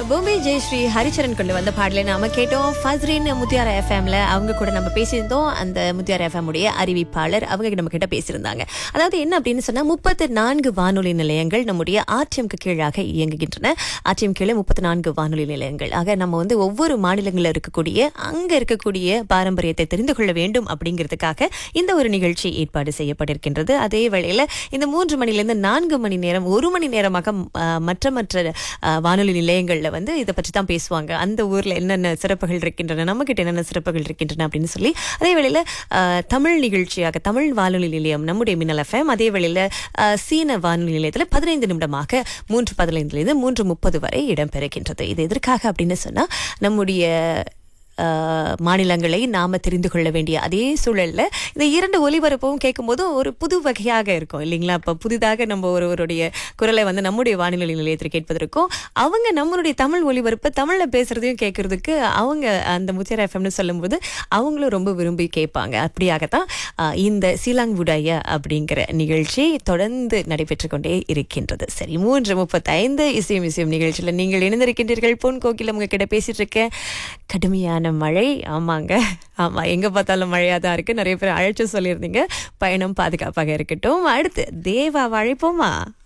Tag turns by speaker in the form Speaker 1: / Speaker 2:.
Speaker 1: பூமி ஜெயஸ்ரீ ஹரிச்சரன் கொண்டு வந்த பாடலை நாம கேட்டோம் ஃபஸ்ரின் முத்தியார எஃப்எம்ல அவங்க கூட நம்ம பேசியிருந்தோம் அந்த முத்தியார எஃப்எம் உடைய அறிவிப்பாளர் அவங்க நம்ம கிட்ட பேசியிருந்தாங்க அதாவது என்ன அப்படின்னு சொன்னா முப்பத்து நான்கு வானொலி நிலையங்கள் நம்முடைய ஆர்டிஎம்க்கு கீழாக இயங்குகின்றன ஆர்டிஎம் கீழே முப்பத்தி நான்கு வானொலி நிலையங்கள் ஆக நம்ம வந்து ஒவ்வொரு மாநிலங்களில் இருக்கக்கூடிய அங்க இருக்கக்கூடிய பாரம்பரியத்தை தெரிந்து கொள்ள வேண்டும் அப்படிங்கிறதுக்காக இந்த ஒரு நிகழ்ச்சி ஏற்பாடு செய்யப்பட்டிருக்கின்றது அதே வேளையில இந்த மூன்று மணிலிருந்து நான்கு மணி நேரம் ஒரு மணி நேரமாக ஆஹ், மற்ற மற்ற ஆஹ், வானொலி நிலையங்கள்ல வந்து இதை பற்றி தான் பேசுவாங்க அந்த ஊர்ல என்னென்ன சிறப்புகள் இருக்கின்றன நம்ம கிட்ட என்னென்ன சிறப்புகள் இருக்கின்றன அப்படின்னு சொல்லி அதே வேளையில ஆஹ், தமிழ் நிகழ்ச்சியாக தமிழ் வானொலி நிலையம் நம்முடைய மின்னல் எஃப்எம் அதே வேளையில ஆஹ், சீன வானொலி நிலையத்தில் பதினைந்து நிமிடமாக மூன்று பதினைந்துலேருந்து மூன்று முப்பது வரை இடம்பெறுகின்றது இது எதற்காக அப்படின்னு சொன்னா நம்முடைய ஆஹ், மாநிலங்களை நாம தெரிந்து கொள்ள வேண்டிய அதே சூழல்ல இந்த இரண்டு ஒலிபரப்பும் கேட்கும்போது ஒரு புது வகையாக இருக்கும் இல்லைங்களா அப்ப புதிதாக நம்ம ஒருவருடைய குரலை வந்து நம்முடைய வானிலை நிலையத்தில் கேட்பதற்கும் அவங்க நம்மளுடைய தமிழ் ஒலிபரப்பை தமிழ்ல பேசுறதையும் கேட்கறதுக்கு அவங்க அந்த முச்சர் எஃப்எம்னு சொல்லும்போது அவங்களும் ரொம்ப விரும்பி கேட்பாங்க அப்படியாகத்தான் ஆஹ், இந்த சீலாங் உடைய அப்படிங்கிற நிகழ்ச்சி தொடர்ந்து நடைபெற்று கொண்டே இருக்கின்றது சரி மூன்று முப்பத்தைந்து இசையும் இசையும் நிகழ்ச்சியில் நீங்கள் இணைந்திருக்கின்றீர்கள் பொன் கோகில் உங்ககிட்ட பேசிட்டு இருக்கேன் கடுமையான மழை ஆமாங்க ஆமா எங்க பார்த்தாலும் மழையா தான் இருக்கு நிறைய பேர் அழைச்சு சொல்லியிருந்தீங்க பயணம் பாதுகாப்பாக இருக்கட்டும் அடுத்து தேவா அழைப்போமா